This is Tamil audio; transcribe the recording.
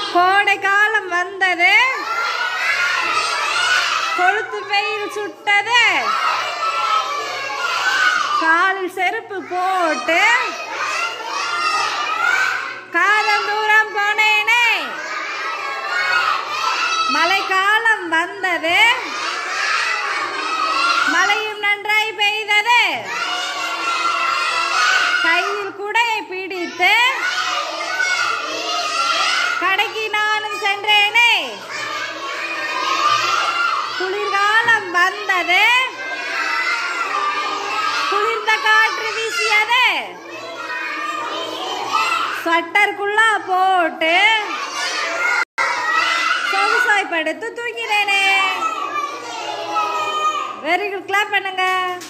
கோடை காலம் வந்தது கொளுத்து வெயில் சுட்டது காலில் செருப்பு போட்டு காலம் தூரம் போனேனே மழைக்காலம் வந்தது மழையும் நன்றாய் பெய்தது கையில் குடையை பிடித்து கடைக்கு நானும் சென்றேனே குளிர்காலம் வந்தது குளிர்ந்த காற்று வீசியது ஸ்வெட்டருக்குள்ளா போட்டு சொகுசாய் படுத்து தூங்கினேனே வெரி குட் கிளாப் பண்ணுங்க